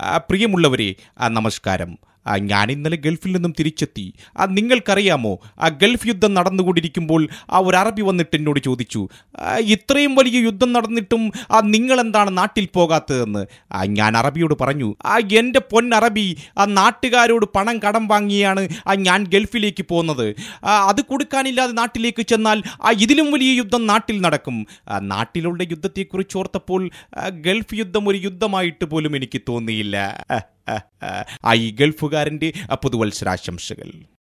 ആ, പ്രിയമുള്ളവരെ ആ, നമസ്കാരം ആ, ഞാൻ ഇന്നലെ ഗൾഫിൽ നിന്നും തിരിച്ചെത്തി ആ, നിങ്ങൾക്കറിയാമോ ആ ഗൾഫ് യുദ്ധം നടന്നുകൊണ്ടിരിക്കുമ്പോൾ ആ ഒരു അറബി വന്നിട്ട് എന്നോട് ചോദിച്ചു "ആ, ഇത്രയും വലിയ യുദ്ധം നടന്നിട്ടും ആ നിങ്ങൾ എന്താണ് നാട്ടിൽ പോകാത്തതെന്ന് ആ, ഞാൻ അറബിയോട് പറഞ്ഞു ആ എൻ്റെ പൊൻ അറബി ആ നാട്ടുകാരോട് പണം കടം വാങ്ങിയാണ് ആ ഞാൻ ഗൾഫിലേക്ക് പോകുന്നത് ആ, അത് കൊടുക്കാനില്ലാതെ നാട്ടിലേക്ക് ചെന്നാൽ ആ ഇതിലും വലിയ യുദ്ധം നാട്ടിൽ നടക്കും ആ, നാട്ടിലുള്ള യുദ്ധത്തെക്കുറിച്ച് ഓർത്തപ്പോൾ ആ, ഗൾഫ് യുദ്ധം ഒരു യുദ്ധമായിട്ട് പോലും എനിക്ക് തോന്നിയില്ല ആ, ആ, ആ. ആ ഈ ഗൾഫുകാരൻ്റെ ആ, പുതുവത്സരാശംസകൾ